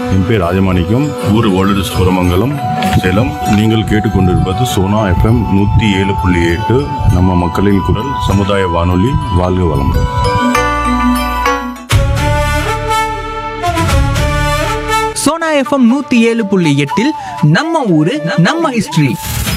என் பேர் ராஜமாணிக்கம் ஊர் ஓல்டு சுரமங்கலம் சேலம் நீங்கள் கேட்டுக்கொண்டிருப்பது சோனா எஃப்எம் நூற்றி ஏழு புள்ளி எட்டு நம்ம மக்களின் குரல் சமுதாய வானொலி வாழ்க வளமுடன் சோனா எஃப்எம் நூத்தி ஏழு புள்ளி எட்டில் நம்ம ஊரு நம்ம ஹிஸ்டரி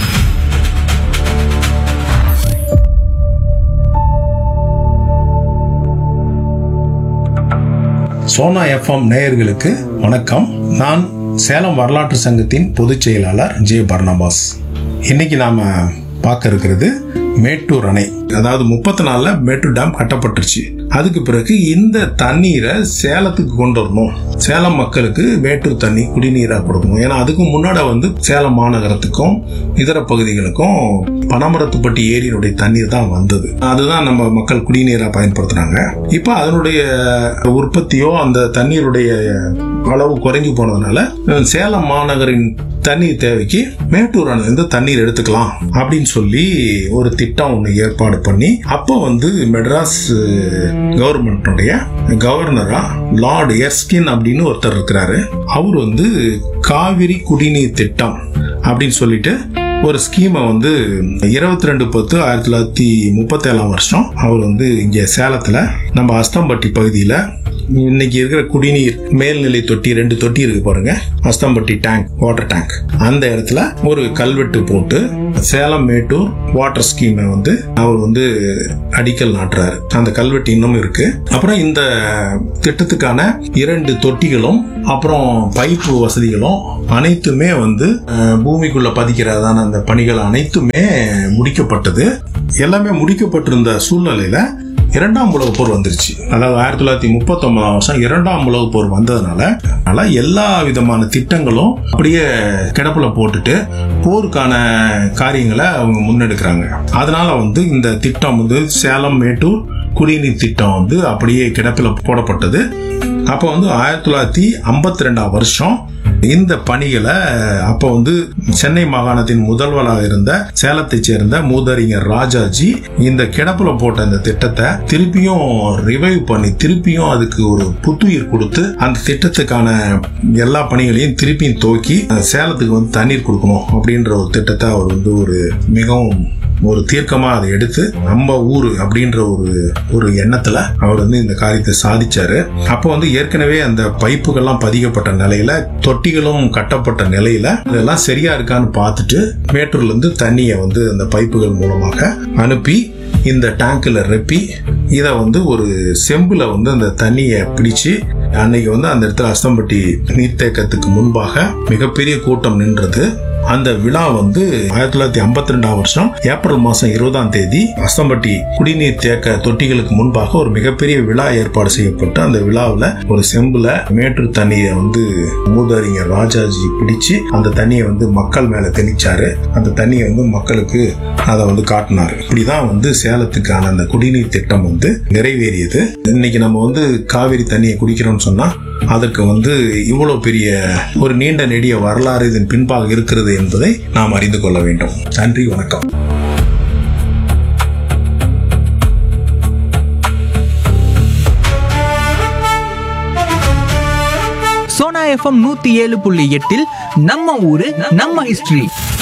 சோனா எஃப்எம் நேயர்களுக்கு வணக்கம் நான் சேலம் வரலாற்று சங்கத்தின் பொதுச் செயலாளர் ஜே பர்னபாஸ் இன்னைக்கு நாம பார்க்க இருக்கிறது மேட்டூர் அணை அதாவது முப்பத்தி நாலுல மேட்டூர் டேம் கட்டப்பட்டுருச்சு அதுக்கு பிறகு இந்த தண்ணீரை சேலத்துக்கு கொண்டு வரணும் சேலம் மக்களுக்கு மேட்டூர் தண்ணி குடிநீரா கொடுக்கணும் ஏன்னா அதுக்கு முன்னாடி வந்து சேலம் மாநகரத்துக்கும் இதர பகுதிகளுக்கும் பனமரத்துப்பட்டி ஏரியினுடைய தண்ணீர் தான் வந்தது அதுதான் நம்ம மக்கள் குடிநீரா பயன்படுத்துறாங்க இப்போ அதனுடைய உற்பத்தியோ அந்த தண்ணீருடைய அளவு குறைஞ்சு போனதுனால அஹ், சேலம் மாநகரின் தண்ணீர் தேவைக்கு மேட்டூர் அணையிலிருந்து தண்ணீர் எடுத்துக்கலாம் அப்படின்னு சொல்லி ஒரு திட்டம் ஒன்று ஏற்பாடு பண்ணி அப்போ வந்து மெட்ராஸ் கவர்மெண்ட்டுடைய கவர்னரா லார்ட் எர்ஸ்கின் அப்படின்னு ஒருத்தர் இருக்கிறாரு அவர் வந்து காவிரி குடிநீர் திட்டம் அப்படின்னு சொல்லிட்டு ஒரு ஸ்கீமை வந்து இருபத்தி ரெண்டு பத்து ஆயிரத்தி தொள்ளாயிரத்தி முப்பத்தேழாம் வருஷம் அவர் வந்து இங்கே சேலத்தில் நம்ம அஸ்தம்பட்டி பகுதியில் இன்னைக்கு இருக்கிற குடிநீர் மேல்நிலை தொட்டி ரெண்டு தொட்டி இருக்கு பாருங்க அஸ்தம்பட்டி டேங்க் வாட்டர் டேங்க் அந்த இடத்துல ஒரு கல்வெட்டு போட்டு சேலம் மேட்டூர் வாட்டர் ஸ்கீமை வந்து அவர் வந்து அடிக்கல் நாட்டுறாரு அந்த கல்வெட்டு இன்னும் இருக்கு அப்புறம் இந்த திட்டத்துக்கான இரண்டு தொட்டிகளும் அப்புறம் பைப்பு வசதிகளும் அனைத்துமே வந்து அஹ், பூமிக்குள்ள பதிக்கிறதான அந்த பணிகள் அனைத்துமே முடிக்கப்பட்டது எல்லாமே முடிக்கப்பட்டிருந்த சூழ்நிலையில இரண்டாம் உலகப் போர் வந்துருச்சு அதாவது ஆயிரத்தி தொள்ளாயிரத்தி முப்பத்தி ஒன்பதாம் வருஷம் இரண்டாம் உலகப் போர் வந்ததுனால அதனால எல்லா விதமான திட்டங்களும் அப்படியே கிடப்புல போட்டுட்டு போருக்கான காரியங்களை அவங்க முன்னெடுக்கிறாங்க அதனால வந்து இந்த திட்டம் வந்து சேலம் மேட்டூர் குடிநீர் திட்டம் வந்து அப்படியே கிடப்பில் போடப்பட்டது அப்போ வந்து ஆயிரத்தி தொள்ளாயிரத்தி ஐம்பத்தி ரெண்டாம் வருஷம் இந்த பணிகளை அப்போ வந்து சென்னை மாகாணத்தின் முதல்வராக இருந்த சேலத்தைச் சேர்ந்த மூதறிஞர் ராஜாஜி இந்த கிடப்புல போட்ட இந்த திட்டத்தை திருப்பியும் ரிவைவ் பண்ணி திருப்பியும் அதுக்கு ஒரு புத்துயிர் கொடுத்து அந்த திட்டத்துக்கான எல்லா பணிகளையும் திருப்பியும் துவக்கி அஹ், சேலத்துக்கு வந்து தண்ணீர் கொடுக்கணும் அப்படின்ற ஒரு திட்டத்தை அவர் வந்து ஒரு மிகவும் ஒரு தீர்க்கமா அதை எடுத்து நம்ம ஊரு அப்படின்ற ஒரு ஒரு எண்ணத்துல அவர் வந்து இந்த காரியத்தை சாதிச்சாரு அப்போ வந்து ஏற்கனவே அந்த பைப்புகள்லாம் பதிக்கப்பட்ட நிலையில தொட்டிகளும் கட்டப்பட்ட நிலையில இதெல்லாம் சரியா இருக்கான்னு பார்த்துட்டு மேட்டூர்ல இருந்து தண்ணியை வந்து அந்த பைப்புகள் மூலமாக அனுப்பி இந்த டேங்க்ல ரெப்பி இதை வந்து ஒரு செம்புல வந்து அந்த தண்ணியை பிடிச்சு அன்னைக்கு வந்து அந்த இடத்துல அஸ்தம்பட்டி நீர்த்தேக்கத்துக்கு முன்பாக மிகப்பெரிய கூட்டம் நின்றது அந்த விழா வந்து ஆயிரத்தி தொள்ளாயிரத்தி ஐம்பத்தி ரெண்டாம் வருஷம் ஏப்ரல் மாசம் இருபதாம் தேதி அஸ்தம்பட்டி குடிநீர் தேக்க தொட்டிகளுக்கு முன்பாக ஒரு மிகப்பெரிய விழா ஏற்பாடு செய்யப்பட்டு அந்த விழாவில் ஒரு செம்புல மேட்டூர் தண்ணியை வந்து மூதறிஞர் ராஜாஜி பிடிச்சு அந்த தண்ணியை வந்து மக்கள் மேல தெளிச்சாரு அந்த தண்ணியை வந்து மக்களுக்கு அதை வந்து காட்டினாரு இப்படிதான் வந்து சேலத்துக்கான அந்த குடிநீர் திட்டம் வந்து நிறைவேறியது இன்னைக்கு நம்ம வந்து காவிரி தண்ணியை குடிக்கிறோம்னு சொன்னா அதற்கு வந்து இவ்வளவு பெரிய ஒரு நீண்ட நெடிய வரலாறு இதன் பின்பாக இருக்கிறது என்பதை நாம் அறிந்து கொள்ள வேண்டும் நன்றி வணக்கம் சோனா எஃப்எம் நூத்தி ஏழு புள்ளி எட்டில் நம்ம ஊரு நம்ம ஹிஸ்டரி